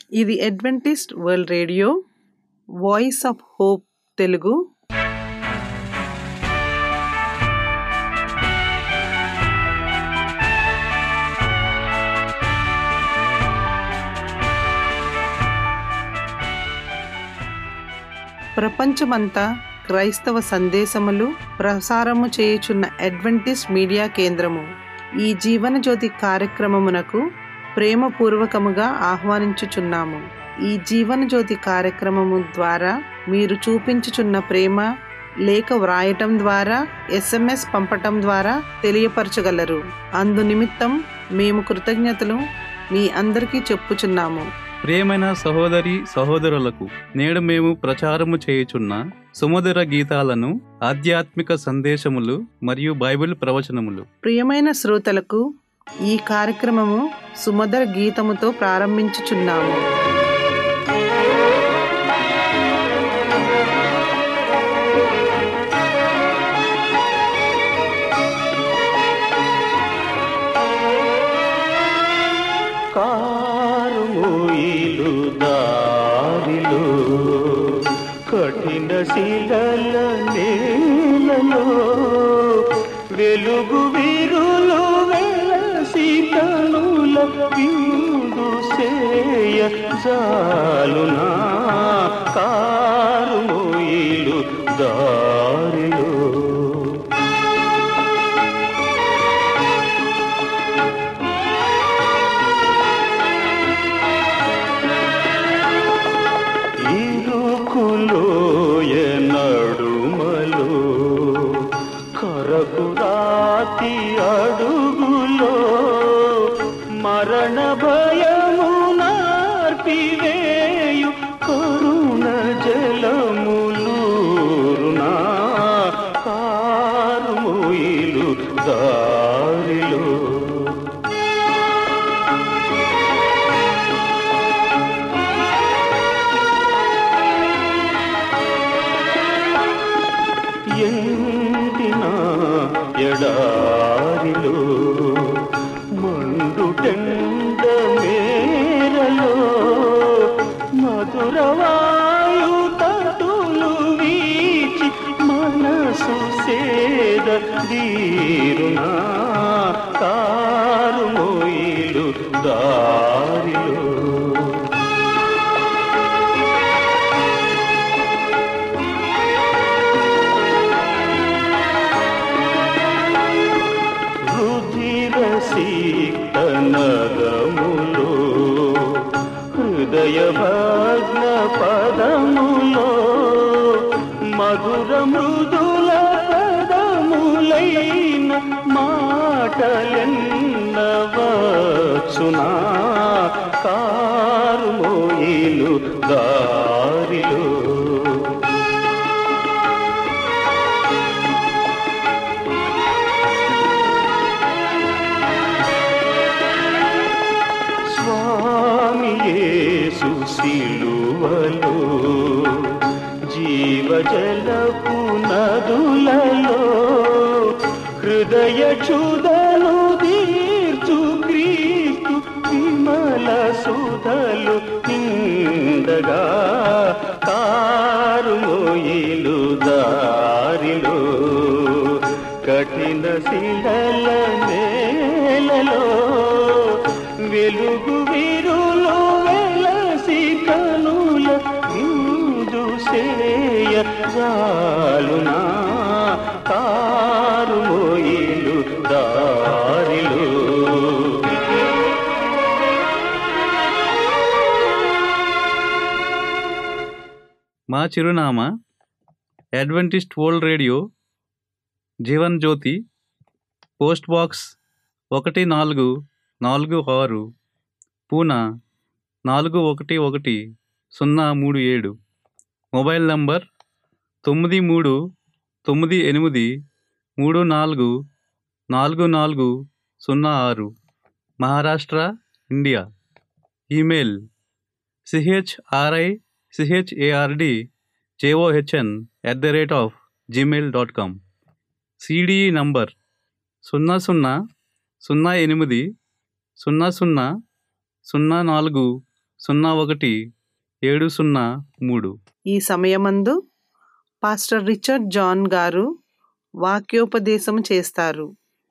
ఇది Adventist World Radio voice of hope Telugu ప్రపంచమంతా క్రైస్తవ సందేశములు ప్రసారము చేయుచున్న అడ్వెంటిస్ట్ మీడియా కేంద్రము ఈ జీవన జ్యోతి కార్యక్రమమునకు ప్రేమపూర్వకముగా ఆహ్వానించుచున్నాము ఈ జీవన జ్యోతి కార్యక్రమము ద్వారా మీరు చూపించుచున్న ప్రేమ లేఖ వ్రాయటం ద్వారా ఎస్ఎంఎస్ పంపటం ద్వారా తెలియపరచగలరు అందు నిమిత్తం మేము కృతజ్ఞతలు మీ అందరికీ చెప్పుచున్నాము ప్రియమైన సహోదరి సహోదరులకు నేడు మేము ప్రచారము చేయుచున్న సుమధుర గీతాలను ఆధ్యాత్మిక సందేశములు మరియు బైబిల్ ప్రవచనములు ప్రియమైన శ్రోతలకు ఈ కార్యక్రమము సుమధుర గీతముతో ప్రారంభించుచున్నాము కారుమూయిలు దారిలో కఠిన శిలల నేలలో వెలుగు విరులు వెలసి కనుల విందు సేయ జాలునా కారుమూయిలు దారిలో ఇరుకులోయ నడుమలో కరకు రాతి అడుగులో మరణ భయము నార్పివేయు కరుణ జలములూరునా కారుముయిలు దారిలో ఎండిన ఎడారిలో మండుటెండ మేరలో మధురవాయు తటులు వీచి మనసు సేద దీరునా కారు మోయిలు దారిలో రుధిరసీక్తనదములో హృదయ భగ్న పదములో మధుర మృదుల పదములైన మాటలెన్నవచ్చునా కారు మోయిలు దారిలో స్వామియేసు సిలువలో జీవజలపు నదులలో హృదయ క్షుదలు తీర్చు క్రీస్తు విమల సుధలు నిండగా కారు మోయిలు దారిలో కఠిన శిలల నేలలో వెలుగు విరులు వెలసి కనుల ఇందు సేయ జాలునా కారు మోయిలు దారిలో మా చిరునామా Adventist World Radio Jeevan Jyoti post box ఒకటి నాలుగు నాలుగు ఆరు పూనా నాలుగు ఒకటి ఒకటి సున్నా మూడు ఏడు మొబైల్ నంబర్ తొమ్మిది మూడు తొమ్మిది ఎనిమిది మూడు నాలుగు నాలుగు నాలుగు సున్నా ఆరు Maharashtra India email C H R I C H A R D J O H N at the rate of Gmail dot com C D E number సున్నా సున్నా సున్నా ఎనిమిది సున్నా సున్నా సున్నా నాలుగు సున్నా ఒకటి ఏడు సున్నా మూడు ఈ సమయమందు పాస్టర్ రిచర్డ్ జాన్ గారు వాక్యోపదేశం చేస్తారు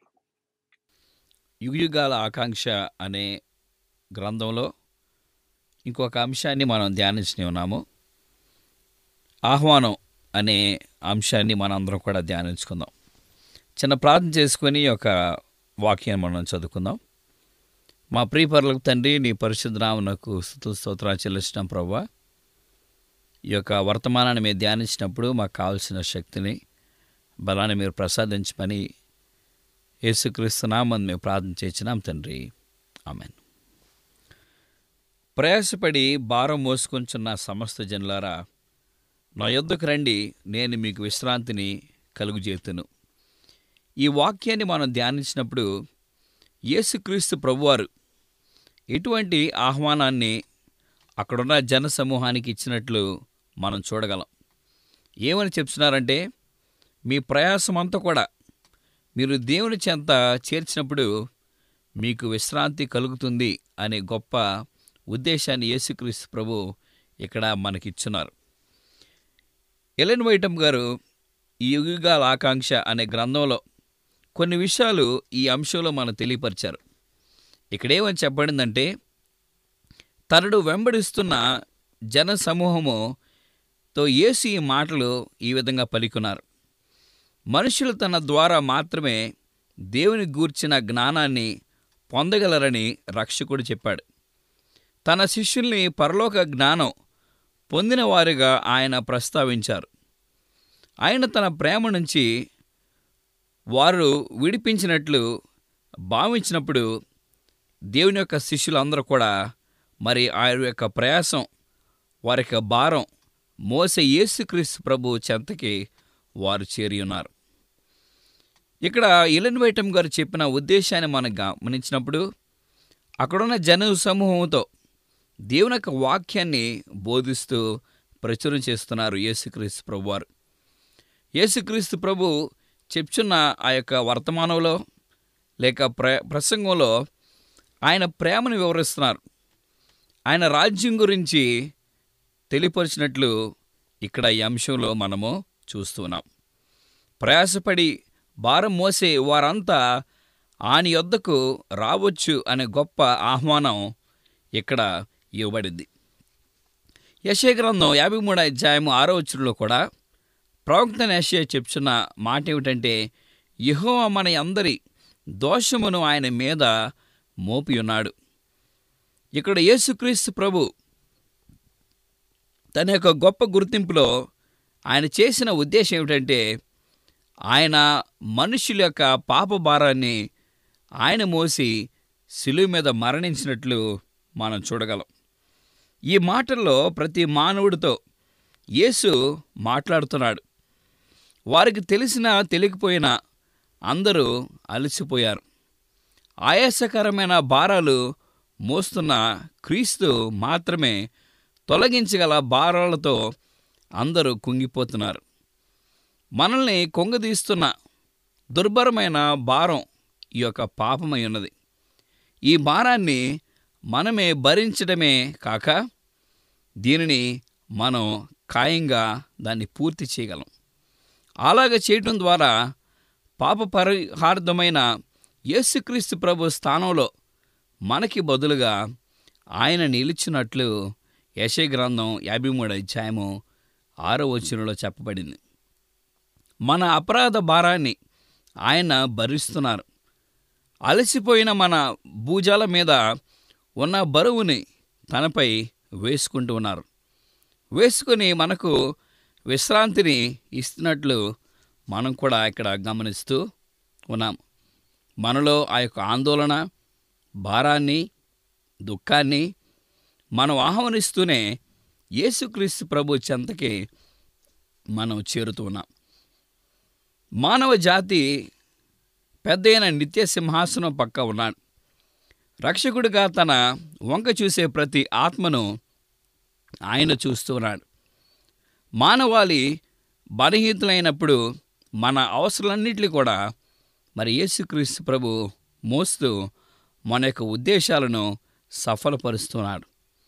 యుగయుగాల ఆకాంక్ష అనే గ్రంథంలో ఇంకొక అంశాన్ని మనం ధ్యానించి ఉన్నాము ఆహ్వానం అనే అంశాన్ని మనందరం కూడా ధ్యానించుకుందాం చిన్న ప్రార్థన చేసుకొని ఈ యొక్క వాక్యాన్ని మనం చదువుకుందాం మా ప్రియపరులకు తండ్రి నీ పరిశుద్ధ నామనకు స్థుతు స్తోత్రాలు చెల్లించడం ప్రవ్వా ఈ యొక్క వర్తమానాన్ని మేము ధ్యానించినప్పుడు మాకు కావాల్సిన శక్తిని బలాన్ని మీరు ప్రసాదించమని యేసుక్రీస్తు నామని మేము ప్రార్థన చేసినాం తండ్రి ఆమెన్ ప్రయాసపడి భారం మోసుకొంచున్న సమస్త జనులారా నా యొద్దకు రండి నేను మీకు విశ్రాంతిని కలుగుజేతును ఈ వాక్యాన్ని మనం ధ్యానించినప్పుడు యేసుక్రీస్తు ప్రభువారు ఎటువంటి ఆహ్వానాన్ని అక్కడున్న జన సమూహానికి ఇచ్చినట్లు మనం చూడగలం ఏమని చెప్తున్నారంటే మీ ప్రయాసమంతా కూడా మీరు దేవుని చెంత చేర్చినప్పుడు మీకు విశ్రాంతి కలుగుతుంది అనే గొప్ప ఉద్దేశాన్ని యేసుక్రీస్తు ప్రభు ఇక్కడ మనకిచ్చున్నారు ఎలెన్ వైటమ్ గారు ఈ యుగాల ఆకాంక్ష అనే గ్రంథంలో కొన్ని విషయాలు ఈ అంశంలో మనం తెలియపరిచారు ఇక్కడేమని చెప్పబడిందంటే తనడు వెంబడిస్తున్న జన సమూహముతో యేసు ఈ మాటలు ఈ విధంగా పలికున్నారు మనుషులు తన ద్వారా మాత్రమే దేవుని గూర్చిన జ్ఞానాన్ని పొందగలరని రక్షకుడు చెప్పాడు తన శిష్యుల్ని పరలోక జ్ఞానం పొందిన వారిగా ఆయన ప్రస్తావించారు ఆయన తన ప్రేమ నుంచి వారు విడిపించినట్లు భావించినప్పుడు దేవుని యొక్క శిష్యులందరూ కూడా మరి ఆయన యొక్క ప్రయాసం వారి యొక్క భారం మోసే యేసుక్రీస్తు ప్రభు చెంతకి వారు చేరి ఉన్నారు ఇక్కడ ఇలన్ వైటం గారు చెప్పిన ఉద్దేశాన్ని మనం గమనించినప్పుడు అక్కడున్న జన సమూహంతో దేవుని యొక్క వాక్యాన్ని బోధిస్తూ ప్రచురం చేస్తున్నారు యేసుక్రీస్తు ప్రభు వారు యేసుక్రీస్తు ప్రభు చెప్చున్న ఆ యొక్క వర్తమానంలో లేక ప్ర ప్రసంగంలో ఆయన ప్రేమను వివరిస్తున్నారు ఆయన రాజ్యం గురించి తెలియపరిచినట్లు ఇక్కడ ఈ అంశంలో మనము చూస్తున్నాం ప్రయాసపడి భారం మోసే వారంతా ఆయన యొద్దకు రావచ్చు అనే గొప్ప ఆహ్వానం ఇక్కడ ఇవ్వబడింది యశయ గ్రంథం యాభై మూడు అధ్యాయము ఆరో వచ్చులో కూడా ప్రవక్త యశయ చెప్తున్న మాట ఏమిటంటే యెహోవా మన అందరి దోషమును ఆయన మీద మోపి ఉన్నాడు ఇక్కడ యేసుక్రీస్తు ప్రభు తన యొక్క గొప్ప గుర్తింపులో ఆయన చేసిన ఉద్దేశం ఏమిటంటే ఆయన మనుషుల యొక్క పాప భారాన్ని ఆయన మోసి శిలువ మీద మరణించినట్లు మనం చూడగలం ఈ మాటల్లో ప్రతి మానవుడితో యేసు మాట్లాడుతున్నాడు వారికి తెలిసినా తెలియకపోయినా అందరూ అలసిపోయారు ఆయాసకరమైన భారాలు మోస్తున్న క్రీస్తు మాత్రమే తొలగించగల భారాలతో అందరూ కుంగిపోతున్నారు మనల్ని కొంగదీస్తున్న దుర్భరమైన భారం ఈ యొక్క పాపమై ఉన్నది ఈ భారాన్ని మనమే భరించడమే కాక దీనిని మనం ఖాయంగా దాన్ని పూర్తి చేయగలం అలాగ చేయటం ద్వారా పాప పరిహార్థమైన యేసుక్రీస్తు ప్రభు స్థానంలో మనకి బదులుగా ఆయన నిలిచినట్లు యశ గ్రంథం యాభై మూడు అధ్యాయము ఆరో వచనంలో చెప్పబడింది మన అపరాధ భారాన్ని ఆయన భరిస్తున్నారు అలసిపోయిన మన భూజాల మీద ఉన్న బరువుని తనపై వేసుకుంటూ ఉన్నారు వేసుకుని మనకు విశ్రాంతిని ఇస్తున్నట్లు మనం కూడా ఇక్కడ గమనిస్తూ ఉన్నాం మనలో ఆ యొక్క ఆందోళన భారాన్ని దుఃఖాన్ని మనం ఆహ్వానిస్తూనే యేసుక్రీస్తు ప్రభు చెంతకి మనం చేరుతూ ఉన్నాం మానవ జాతి పెద్దయిన నిత్య సింహాసనం పక్క ఉన్నాడు రక్షకుడిగా తన వంక చూసే ప్రతి ఆత్మను ఆయన చూస్తున్నాడు మానవాళి బలహీతులైనప్పుడు మన అవసరాలన్నింటినీ కూడా మరి యేసుక్రీస్తు ప్రభు మోస్తూ మన యొక్క ఉద్దేశాలను సఫలపరుస్తున్నాడు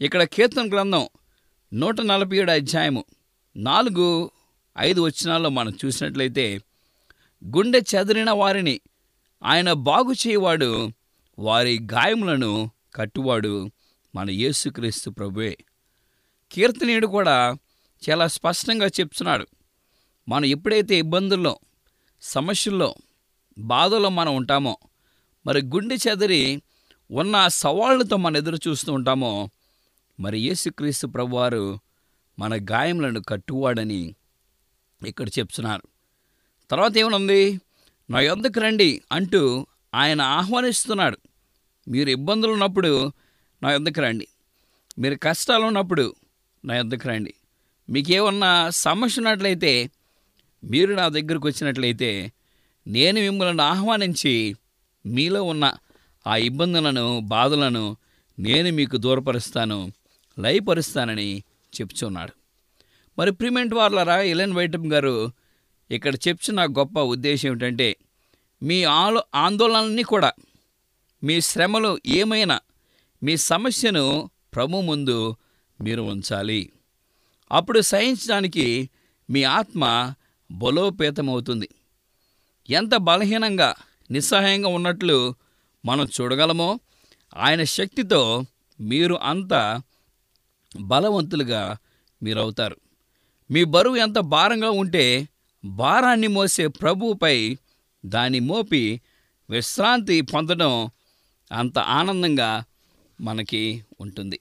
ఇక్కడ కీర్తన గ్రంథం నూట నలభై ఏడు అధ్యాయము నాలుగు ఐదు వచనాల్లో మనం చూసినట్లయితే గుండె చెదిరిన వారిని ఆయన బాగు చేయవాడు వారి గాయములను కట్టువాడు మన యేసుక్రీస్తు ప్రభువే కీర్తనీయుడు కూడా చాలా స్పష్టంగా చెప్తున్నాడు మనం ఎప్పుడైతే ఇబ్బందుల్లో సమస్యల్లో బాధలో మనం ఉంటామో మరి గుండె చెదిరి ఉన్న సవాళ్ళతో మనం ఎదురు చూస్తూ ఉంటామో మరి యేసుక్రీస్తు ప్రభువారు మన గాయములను కట్టువాడని ఇక్కడ చెప్తున్నారు తర్వాత ఏమనుంది నా యొద్దకు రండి అంటూ ఆయన ఆహ్వానిస్తున్నాడు మీరు ఇబ్బందులు ఉన్నప్పుడు నా యొద్దకు రండి మీరు కష్టాలు ఉన్నప్పుడు నా యొద్దకు రండి మీకేమన్నా సమస్య ఉన్నట్లయితే మీరు నా దగ్గరకు వచ్చినట్లయితే నేను మిమ్మల్ని ఆహ్వానించి మీలో ఉన్న ఆ ఇబ్బందులను బాధలను నేను మీకు దూరపరుస్తాను లయపరుస్తానని చెప్తున్నాడు మరి ప్రిమెంట్ వార్లరా ఇలెన్ వైటమ్ గారు ఇక్కడ చెప్తున్న గొప్ప ఉద్దేశం ఏమిటంటే మీ ఆలో ఆందోళనల్ని కూడా మీ శ్రమలు ఏమైనా మీ సమస్యను ప్రభు ముందు మీరు ఉంచాలి అప్పుడు సహించడానికి మీ ఆత్మ బలోపేతమవుతుంది ఎంత బలహీనంగా నిస్సహాయంగా ఉన్నట్లు మనం చూడగలమో ఆయన శక్తితో మీరు అంత బలవంతులుగా మీరవుతారు మీ బరువు ఎంత భారంగా ఉంటే భారాన్ని మోసే ప్రభువుపై దాన్ని మోపి విశ్రాంతి పొందడం అంత ఆనందంగా మనకి ఉంటుంది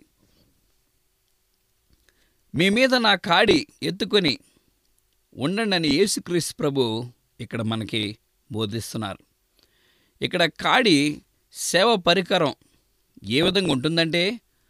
మీ మీద నా కాడి ఎత్తుకొని ఉండండి అని యేసుక్రీస్తు ప్రభు ఇక్కడ మనకి బోధిస్తున్నారు ఇక్కడ కాడి సేవ పరికరం ఏ విధంగా ఉంటుందంటే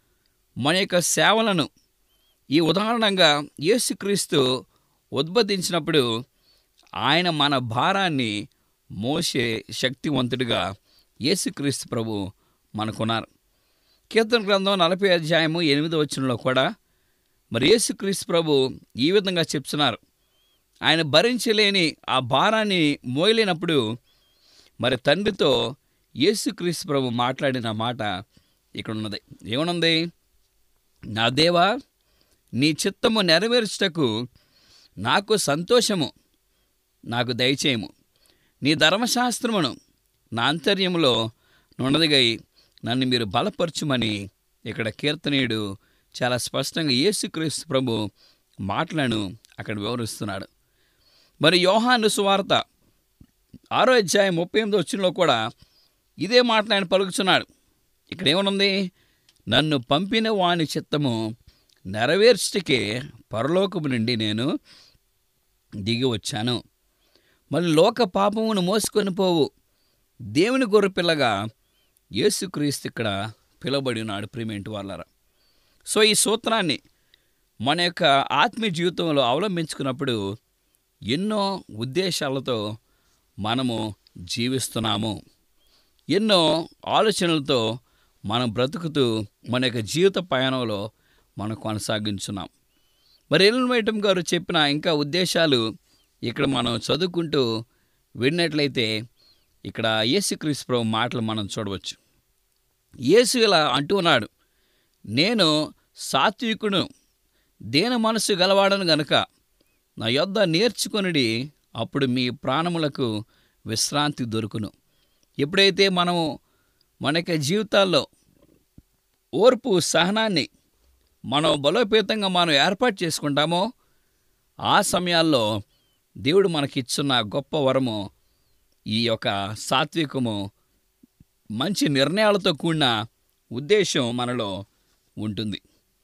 మన యొక్క సేవలను ఈ ఉదాహరణంగా యేసుక్రీస్తు ఉద్బోధించినప్పుడు ఆయన మన భారాన్ని మోసే శక్తివంతుడిగా యేసుక్రీస్తు ప్రభు మనకున్నారు కీర్తన గ్రంథం నలభై అధ్యాయము ఎనిమిదో వచనంలో కూడా మరి యేసుక్రీస్తు ప్రభు ఈ విధంగా చెప్తున్నారు ఆయన భరించలేని ఆ భారాన్ని మోయలేనప్పుడు మరి తండ్రితో యేసుక్రీస్తు ప్రభు మాట్లాడిన మాట ఇక్కడ ఉన్నది ఏమనుంది నా దేవా నీ చిత్తము నెరవేర్చుటకు నాకు సంతోషము నాకు దయచేయము నీ ధర్మశాస్త్రమును నా అంతర్యములో నున్నదిగై నన్ను మీరు బలపరచుమని ఇక్కడ కీర్తనీయుడు చాలా స్పష్టంగా యేసుక్రీస్తు ప్రభు మాటలను అక్కడ వివరిస్తున్నాడు మరి యోహాను సువార్త ఆరో అధ్యాయం ముప్పై ఎనిమిది వచ్చినలో కూడా ఇదే మాట ఆయన పలుకుతున్నాడు ఇక్కడ ఏమనుంది నన్ను పంపిన వాని చిత్తము నెరవేర్చటికే పరలోకము నుండి నేను దిగి వచ్చాను మరి లోక పాపమును మోసుకొని పోవు దేవుని గొర్రెపిల్లగా యేసుక్రీస్తు ఇక్కడ పిలువబడి ఉన్నాడు ప్రిమెంట్ వాళ్ళరా సో ఈ సూత్రాన్ని మన యొక్క ఆత్మీయ జీవితంలో అవలంబించుకున్నప్పుడు ఎన్నో ఉద్దేశాలతో మనము జీవిస్తున్నాము ఎన్నో ఆలోచనలతో మనం బ్రతుకుతూ మన యొక్క జీవిత పయనంలో మనం కొనసాగించున్నాం మరి ఎల్లున్ వైటం గారు చెప్పిన ఇంకా ఉద్దేశాలు ఇక్కడ మనం చదువుకుంటూ విన్నట్లయితే ఇక్కడ యేసుక్రీస్తు ప్రభు మాటలు మనం చూడవచ్చు యేసు ఇలా అంటూ ఉన్నాడు నేను సాత్వికుడు దేన మనసు గలవాడను గనుక నా యొద్ద నేర్చుకొనిడి అప్పుడు మీ ప్రాణములకు విశ్రాంతి దొరుకును ఎప్పుడైతే మనము మన యొక్క జీవితాల్లో ఓర్పు సహనాన్ని మనం బలోపేతంగా మనం ఏర్పాటు చేసుకుంటామో ఆ సమయాల్లో దేవుడు మనకిచ్చున్న గొప్ప వరము ఈ యొక్క సాత్వికము మంచి నిర్ణయాలతో కూడిన ఉద్దేశం మనలో ఉంటుంది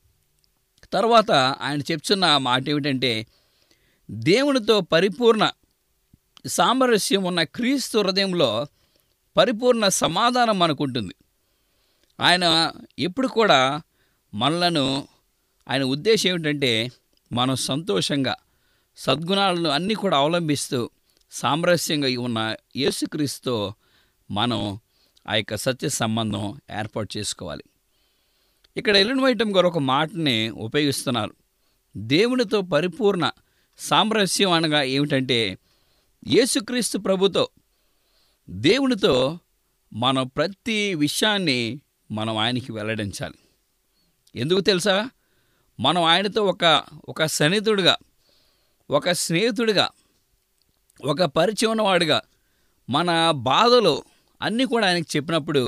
తర్వాత ఆయన చెప్తున్న మాట ఏమిటంటే దేవునితో పరిపూర్ణ సామరస్యం ఉన్న క్రీస్తు హృదయంలో పరిపూర్ణ సమాధానం మనకుంటుంది ఆయన ఎప్పుడు కూడా మనలను ఆయన ఉద్దేశం ఏమిటంటే మనం సంతోషంగా సద్గుణాలను అన్నీ కూడా అవలంబిస్తూ సామరస్యంగా ఉన్న యేసుక్రీస్తుతో మనం ఆ యొక్క సత్య సంబంధం ఏర్పాటు చేసుకోవాలి ఇక్కడ ఎలిన్ వైటం గారు ఒక మాటని ఉపయోగిస్తున్నారు దేవునితో పరిపూర్ణ సామరస్యం అనగా ఏమిటంటే యేసుక్రీస్తు ప్రభుతో దేవునితో మనం ప్రతి విషయాన్ని మనం ఆయనకి వెల్లడించాలి ఎందుకు తెలుసా మనం ఆయనతో ఒక ఒక సన్నిహితుడిగా ఒక స్నేహితుడిగా ఒక పరిచయం ఉన్నవాడిగా మన బాధలు అన్నీ కూడా ఆయనకి చెప్పినప్పుడు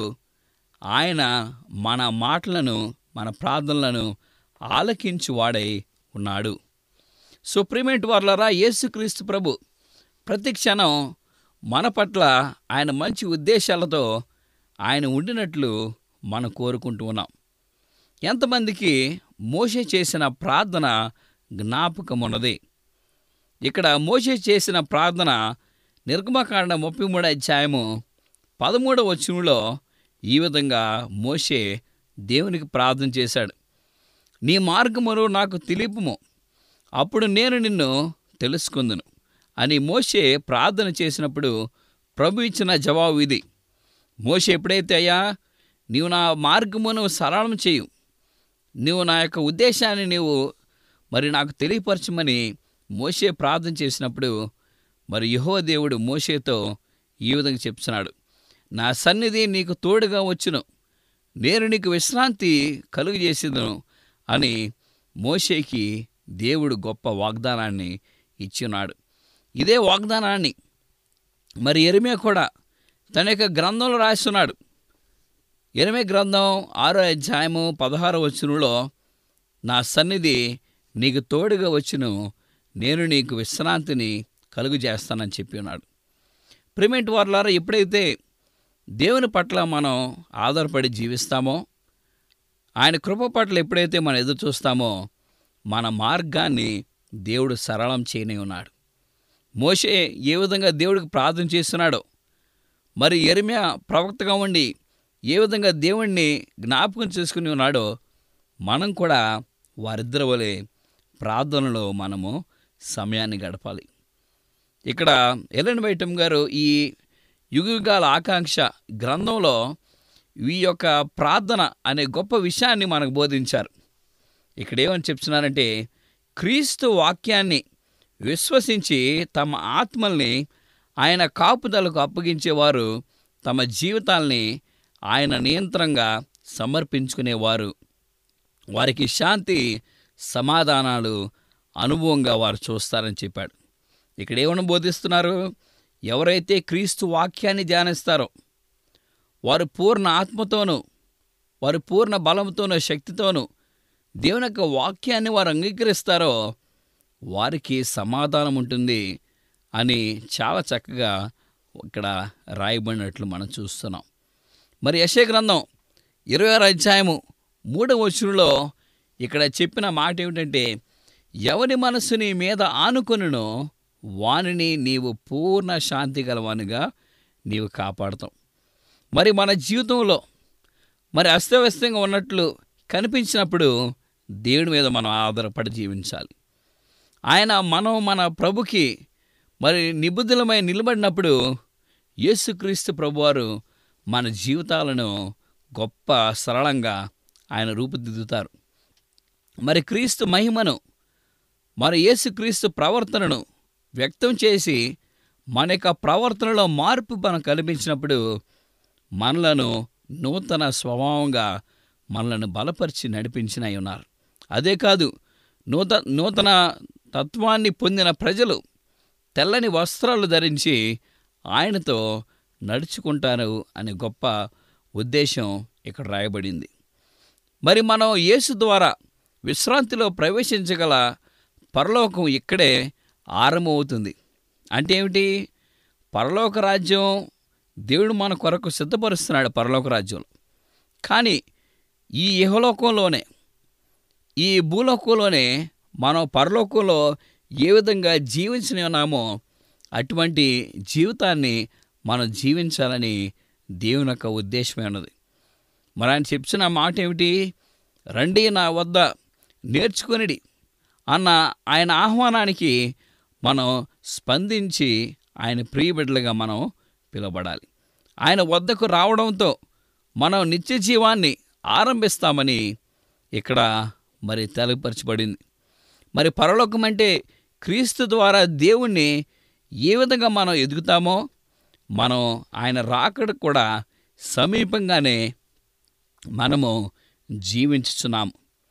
ఆయన మన మాటలను మన ప్రార్థనలను ఆలకించి వాడై ఉన్నాడు సుప్రీమేట్ వార్లరా యేసుక్రీస్తు ప్రభు ప్రతి క్షణం మన పట్ల ఆయన మంచి ఉద్దేశాలతో ఆయన ఉండినట్లు మనం కోరుకుంటూ ఉన్నాం ఎంతమందికి మోషే చేసిన ప్రార్థన జ్ఞాపకం ఉన్నది ఇక్కడ మోషే చేసిన ప్రార్థన నిర్గమకాండ ముప్పై మూడు అధ్యాయము పదమూడవ వచనంలో ఈ విధంగా మోషే దేవునికి ప్రార్థన చేశాడు నీ మార్గమును నాకు తెలియపుము అప్పుడు నేను నిన్ను తెలుసుకుందును అని మోషే ప్రార్థన చేసినప్పుడు ప్రభు ఇచ్చిన జవాబు ఇది మోషే ఎప్పుడైతే అయ్యా నీవు నా మార్గమును సరళం చేయు నీవు నా యొక్క ఉద్దేశాన్ని నీవు మరి నాకు తెలియపరచమని మోషే ప్రార్థన చేసినప్పుడు మరి యహో దేవుడు మోషేతో ఈ విధంగా చెప్తున్నాడు నా సన్నిధి నీకు తోడుగా వచ్చును నేను నీకు విశ్రాంతి కలుగు చేసేదను అని మోషేకి దేవుడు గొప్ప వాగ్దానాన్ని ఇచ్చినాడు ఇదే వాగ్దానాన్ని మరి ఎరిమే కూడా తన యొక్క గ్రంథంలో రాస్తున్నాడు ఎనిమిది గ్రంథం ఆరో అధ్యాయము పదహారో వచనంలో నా సన్నిధి నీకు తోడుగా వచ్చును నేను నీకు విశ్రాంతిని కలుగు చేస్తానని చెప్పి ఉన్నాడు ప్రిమెంట్ వార్లారా ఎప్పుడైతే దేవుని పట్ల మనం ఆధారపడి జీవిస్తామో ఆయన కృప పట్ల ఎప్పుడైతే మనం ఎదురు చూస్తామో మన మార్గాన్ని దేవుడు సరళం చేయని ఉన్నాడు మోషే ఏ విధంగా దేవుడికి ప్రార్థన చేస్తున్నాడో మరి ఎరిమ్యా ప్రవక్తగా ఉండి ఏ విధంగా దేవుణ్ణి జ్ఞాపకం చేసుకుని ఉన్నాడో మనం కూడా వారిద్దరి వలె ప్రార్థనలో మనము సమయాన్ని గడపాలి ఇక్కడ ఎలన్ వైటం గారు ఈ యుగయుగాల ఆకాంక్ష గ్రంథంలో ఈ యొక్క ప్రార్థన అనే గొప్ప విషయాన్ని మనకు బోధించారు ఇక్కడ ఏమని చెప్తున్నారంటే క్రీస్తు వాక్యాన్ని విశ్వసించి తమ ఆత్మల్ని ఆయన కాపుదలకు అప్పగించేవారు తమ జీవితాల్ని ఆయన నియంత్రణగా సమర్పించుకునేవారు వారికి శాంతి సమాధానాలు అనుభవంగా వారు చూస్తారని చెప్పాడు ఇక్కడ ఏమని బోధిస్తున్నారు ఎవరైతే క్రీస్తు వాక్యాన్ని ధ్యానిస్తారో వారు పూర్ణ ఆత్మతోనూ వారు పూర్ణ బలంతోనూ శక్తితోనూ దేవుని యొక్క వాక్యాన్ని వారు అంగీకరిస్తారో వారికి సమాధానం ఉంటుంది అని చాలా చక్కగా ఇక్కడ రాయబడినట్లు మనం చూస్తున్నాం మరి యశే గ్రంథం ఇరవై ఆరు అధ్యాయము మూడవ వచనంలో ఇక్కడ చెప్పిన మాట ఏమిటంటే ఎవరి మనస్సు నీ మీద ఆనుకొనునో వానిని నీవు పూర్ణ శాంతి గలవానిగా నీవు కాపాడుతావు మరి మన జీవితంలో మరి అస్తవ్యస్తంగా ఉన్నట్లు కనిపించినప్పుడు దేవుడి మీద మనం ఆధారపడి జీవించాలి ఆయన మనం మన ప్రభుకి మరి నిబుద్ధులమై నిలబడినప్పుడు యేసుక్రీస్తు ప్రభువారు మన జీవితాలను గొప్ప సరళంగా ఆయన రూపుదిద్దుతారు మరి క్రీస్తు మహిమను మరి యేసుక్రీస్తు ప్రవర్తనను వ్యక్తం చేసి మన యొక్క ప్రవర్తనలో మార్పు మనం కల్పించినప్పుడు మనలను నూతన స్వభావంగా మనలను బలపరిచి నడిపించిన ఉన్నారు అదే కాదు నూత నూతన తత్వాన్ని పొందిన ప్రజలు తెల్లని వస్త్రాలు ధరించి ఆయనతో నడుచుకుంటారు అనే గొప్ప ఉద్దేశం ఇక్కడ రాయబడింది మరి మనం యేసు ద్వారా విశ్రాంతిలో ప్రవేశించగల పరలోకం ఇక్కడే ఆరంభమవుతుంది అంటే ఏమిటి పరలోక రాజ్యం దేవుడు మన కొరకు సిద్ధపరుస్తున్నాడు పరలోక రాజ్యంలో కానీ ఈ ఇహలోకంలోనే ఈ భూలోకంలోనే మనం పరలోకంలో ఏ విధంగా జీవించిన ఉన్నామో అటువంటి జీవితాన్ని మనం జీవించాలని దేవుని యొక్క ఉద్దేశమే ఉన్నది మరి ఆయన చెప్తున్న మాట ఏమిటి రండి నా వద్ద నేర్చుకొనిడి అన్న ఆయన ఆహ్వానానికి మనం స్పందించి ఆయన ప్రియబిడ్డలుగా మనం పిలువబడాలి ఆయన వద్దకు రావడంతో మనం నిత్య జీవాన్ని ఆరంభిస్తామని ఇక్కడ మరి తెలియపరచబడింది మరి పరలోకం అంటే క్రీస్తు ద్వారా దేవుణ్ణి ఏ విధంగా మనం ఎదుగుతామో మనం ఆయన రాకడ కూడా సమీపంగానే మనము జీవించుచున్నాము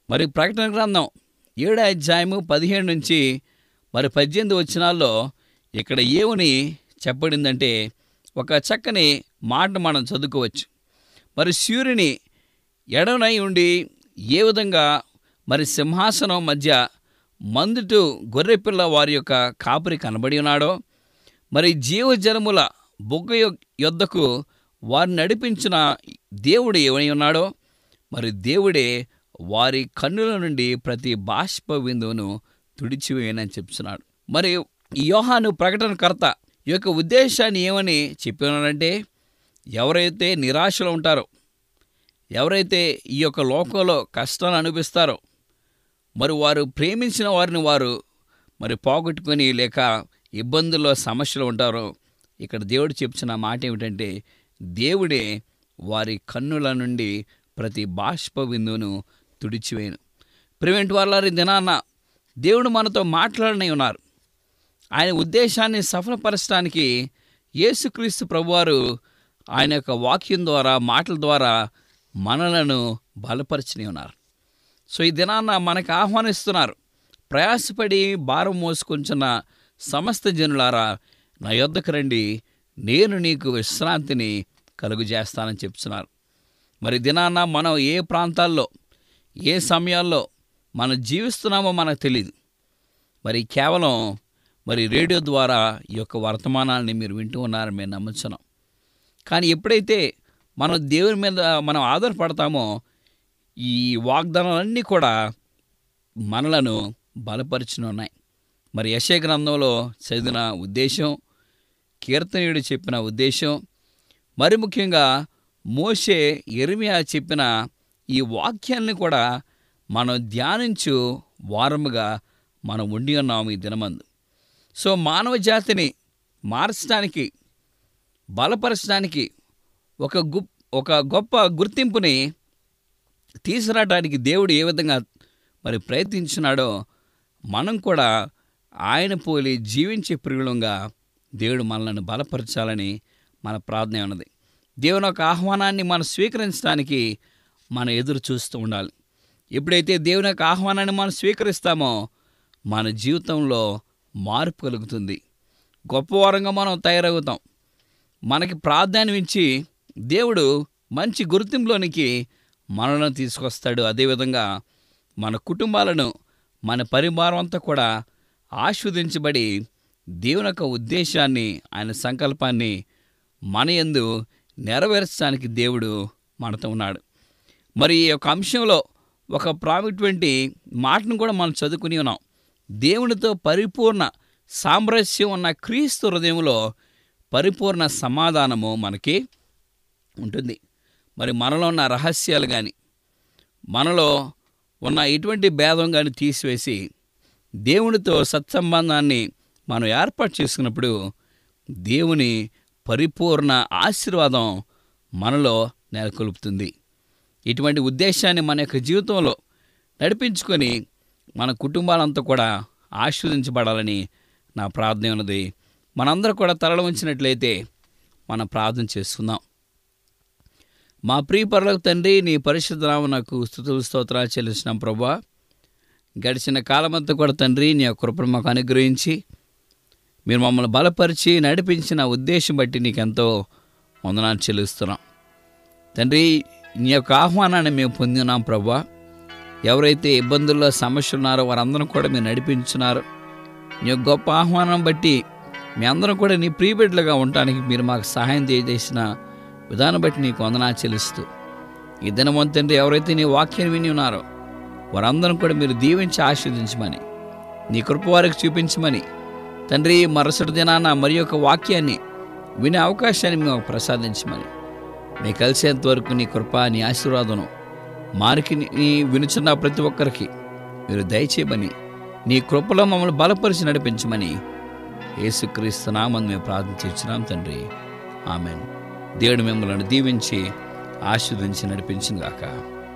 మరి ప్రకటన గ్రంథం ఏడో అధ్యాయము పదిహేడు నుంచి మరి పద్దెనిమిది వచనాల్లో ఇక్కడ ఏమని చెప్పబడిందంటే ఒక చక్కని మాట మనం చదువుకోవచ్చు మరి సూర్యుని ఎడనై ఉండి ఏ విధంగా మరి సింహాసనం మధ్య మందుటు గొర్రెపిల్ల వారి యొక్క కాపరి కనబడి ఉన్నాడో మరి జీవజలముల బొగ్గ యొ- యొద్దకు వారిని నడిపించిన దేవుడు ఏమై ఉన్నాడో మరి దేవుడే వారి కన్నుల నుండి ప్రతి బాష్ప బిందువును తుడిచివేయనని చెప్తున్నాడు మరి ఈ యోహాను ప్రకటనకర్త ఈ యొక్క ఉద్దేశాన్ని ఏమని చెప్పినాడంటే ఎవరైతే నిరాశలో ఉంటారో ఎవరైతే ఈ యొక్క లోకంలో కష్టాలు అనిపిస్తారో మరి వారు ప్రేమించిన వారిని వారు మరి పోగొట్టుకొని లేక ఇబ్బందుల్లో సమస్యలు ఉంటారో ఇక్కడ దేవుడు చెప్తున్న మాట ఏమిటంటే దేవుడే వారి కన్నుల నుండి ప్రతి బాష్ప బిందువును తుడిచివేయను ప్రివెంట్ వాళ్ళ దినాన్న దేవుడు మనతో మాట్లాడనే ఉన్నారు ఆయన ఉద్దేశాన్ని సఫలపరచడానికి యేసుక్రీస్తు ప్రభువారు ఆయన యొక్క వాక్యం ద్వారా మాటల ద్వారా మనలను బలపరిచని ఉన్నారు సో ఈ దినాన్న మనకు ఆహ్వానిస్తున్నారు ప్రయాసపడి భారం మోసుకొంచున్న సమస్త జనులారా నా యొద్దకు రండి నేను నీకు విశ్రాంతిని కలుగు చేస్తానని చెప్తున్నారు మరి దినాన్న మనం ఏ ప్రాంతాల్లో ఏ సమయాల్లో మనం జీవిస్తున్నామో మనకు తెలియదు మరి కేవలం మరి రేడియో ద్వారా ఈ యొక్క వర్తమానాన్ని మీరు వింటూ ఉన్నారని మేము నమ్ముతున్నాం కానీ ఎప్పుడైతే మనం దేవుని మీద మనం ఆధారపడతామో ఈ వాగ్దానాలన్నీ కూడా మనలను బలపరిచిన ఉన్నాయి మరి యశయ గ్రంథంలో చదివిన ఉద్దేశం కీర్తనీయుడు చెప్పిన ఉద్దేశం మరి ముఖ్యంగా మోషే ఎరిమియా చెప్పిన ఈ వాక్యాన్ని కూడా మనం ధ్యానించు వారముగా మనం ఉండి ఉన్నాము ఈ దినమందు సో మానవ జాతిని మార్చడానికి బలపరచడానికి ఒక గు ఒక గొప్ప గుర్తింపుని తీసుకురావడానికి దేవుడు ఏ విధంగా మరి ప్రయత్నించినాడో మనం కూడా ఆయన పోలి జీవించే ప్రియులంగా దేవుడు మనల్ని బలపరచాలని మన ప్రార్థన ఉన్నది దేవుని యొక్క ఆహ్వానాన్ని మనం స్వీకరించడానికి మనం ఎదురు చూస్తూ ఉండాలి ఎప్పుడైతే దేవుని యొక్క ఆహ్వానాన్ని మనం స్వీకరిస్తామో మన జీవితంలో మార్పు కలుగుతుంది గొప్పవారంగా మనం తయారవుతాం మనకి ప్రాధాన్యం ఇచ్చి దేవుడు మంచి గుర్తింపులోనికి మనలను తీసుకొస్తాడు అదేవిధంగా మన కుటుంబాలను మన పరివారం అంతా కూడా ఆస్వాదించబడి దేవుని యొక్క ఉద్దేశాన్ని ఆయన సంకల్పాన్ని మన యందు నెరవేర్చడానికి దేవుడు మనతో ఉన్నాడు మరి ఈ యొక్క అంశంలో ఒక ప్రాముఖ్యటువంటి మాటను కూడా మనం చదువుకుని ఉన్నాం దేవునితో పరిపూర్ణ సామరస్యం ఉన్న క్రీస్తు హృదయంలో పరిపూర్ణ సమాధానము మనకి ఉంటుంది మరి మనలో ఉన్న రహస్యాలు కానీ మనలో ఉన్న ఎటువంటి భేదం కానీ తీసివేసి దేవునితో సత్సంబంధాన్ని మనం ఏర్పాటు చేసుకున్నప్పుడు దేవుని పరిపూర్ణ ఆశీర్వాదం మనలో నెలకొల్పుతుంది ఇటువంటి ఉద్దేశాన్ని మన యొక్క జీవితంలో నడిపించుకొని మన కుటుంబాలంతా కూడా ఆశీర్వదించబడాలని నా ప్రార్థన ఉన్నది మనందరూ కూడా తరలి ఉంచినట్లయితే మనం ప్రార్థన చేసుకుందాం మా ప్రియ పరులకు తండ్రి నీ పరిశుద్ధ నాకు స్థుతులు స్తోత్రాలు చెల్లిస్తున్నాం ప్రభా గడిచిన కాలమంతా కూడా తండ్రి నీ యొక్క కృపను మాకు అనుగ్రహించి మీరు మమ్మల్ని బలపరిచి నడిపించిన ఉద్దేశం బట్టి నీకెంతో వందనాలు చెల్లిస్తున్నాం తండ్రి నీ యొక్క ఆహ్వానాన్ని మేము పొందినాం ప్రభా ఎవరైతే ఇబ్బందుల్లో సమస్యలు ఉన్నారో వారందరం కూడా మీరు నడిపించున్నారు నీ యొక్క గొప్ప ఆహ్వానం బట్టి మీ అందరం కూడా నీ ప్రియబిడ్డలుగా ఉండటానికి మీరు మాకు సహాయం చేసిన విధానం బట్టి నీకు వందనాలు చెల్లిస్తూ ఈ దినమంత తండ్రి ఎవరైతే నీ వాక్యాన్ని విని ఉన్నారో వారందరం కూడా మీరు దీవించి ఆశీర్వదించమని నీ కృప వారికి చూపించమని తండ్రి మరుసటి దినాన మరి యొక్క వాక్యాన్ని వినే అవకాశాన్ని మేము ప్రసాదించమని మీకు కలిసేంత వరకు నీ కృప నీ ఆశీర్వాదం మారికి నీ వినుచున్న ప్రతి ఒక్కరికి మీరు దయచేయమని నీ కృపలో మమ్మల్ని బలపరిచి నడిపించమని యేసుక్రీస్తు నామని మేము ప్రార్థించున్నాం తండ్రి ఆమెన్ దేవుడు మిమ్మల్ని దీవించి ఆశీర్వదించి నడిపించిన గాక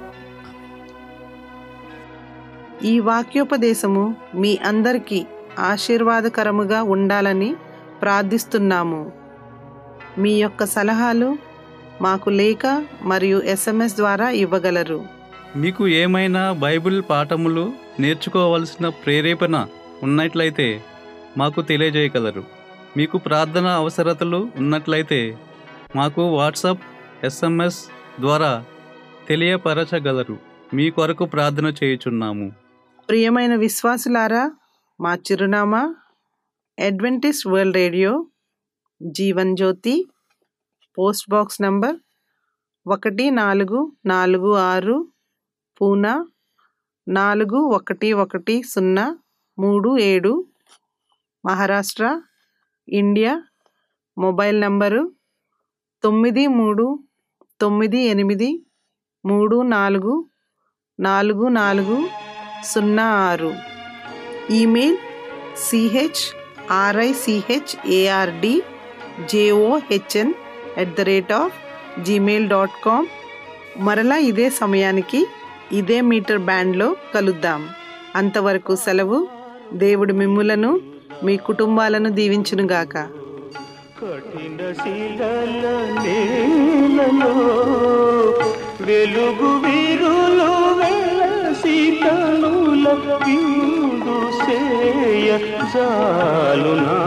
ఈ వాక్యోపదేశము మీ అందరికీ ఆశీర్వాదకరముగా ఉండాలని ప్రార్థిస్తున్నాము మీ యొక్క సలహాలు మాకు లేఖ మరియు ఎస్ఎంఎస్ ద్వారా ఇవ్వగలరు మీకు ఏమైనా బైబిల్ పాఠములు నేర్చుకోవలసిన ప్రేరేపణ ఉన్నట్లయితే మాకు తెలియజేయగలరు మీకు ప్రార్థన అవసరతలు ఉన్నట్లయితే మాకు వాట్సాప్ ఎస్ఎంఎస్ ద్వారా తెలియపరచగలరు మీ కొరకు ప్రార్థన చేయుచున్నాము ప్రియమైన విశ్వాసులారా మా చిరునామా Adventist World Radio Jeevan Jyoti post box number ఒకటి నాలుగు నాలుగు ఆరు పూనా నాలుగు ఒకటి ఒకటి సున్నా మూడు ఏడు మహారాష్ట్ర ఇండియా మొబైల్ నంబరు తొమ్మిది మూడు తొమ్మిది ఎనిమిది మూడు నాలుగు నాలుగు నాలుగు సున్నా ఆరు email C H R I C H A R D J O H N at the rate of Gmail dot com మరలా ఇదే సమయానికి ఇదే మీటర్ బ్యాండ్లో కలుద్దాం అంతవరకు సెలవు దేవుడు మిమ్ములను మీ కుటుంబాలను దీవించునుగాక కఠిన శిలల నేలలో వెలుగు విరులు వెలసి కనుల విందు సేయ జాలునా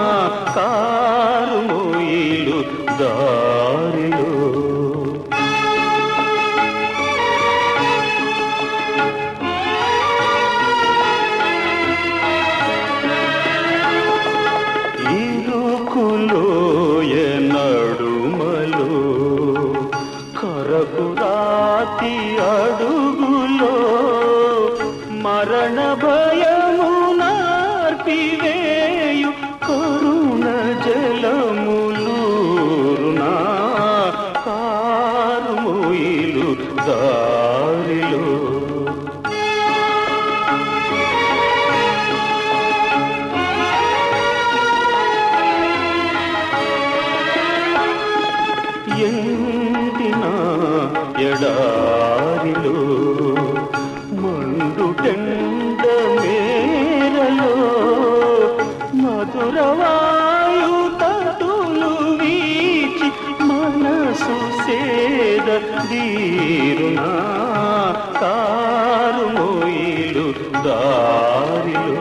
కారు మొయిలు దారిలో ఇరుకులోయ నడుమలో కరకు రాతి అడుగులో మరణ భయము నార్పివేయు కరుణ జలములూరునా కారు మొయిలు దారిలో ఎండిన ఎడారిలో మండుటెండ మేరలో మధురవాయు తటులు వీచి మనసు సేద దీరునా కారు మొయిలు దారిలో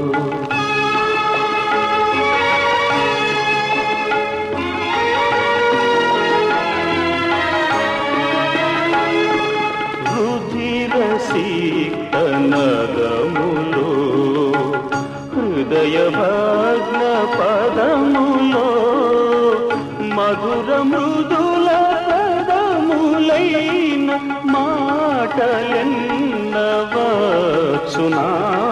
రుధిరసీక్తనదములో హృదయ భగ్న పదములో మధుర మృదుల పదములైన మాటలెన్నవచ్చునా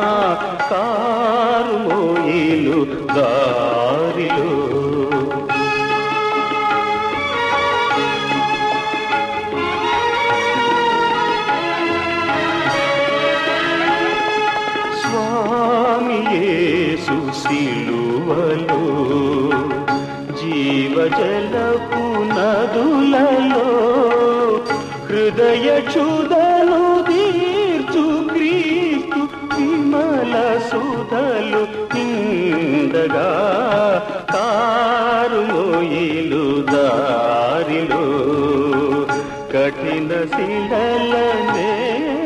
కారు మోయిలు దారిలో స్వామి యేసు సిలువలో జీవజలపు నదులలో హృదయ క్షుదలు తీర్చు క్రీస్తు విమల సుధలు నిందగా కారు మొయిలు దారిలో కఠిన శిలల నేలలో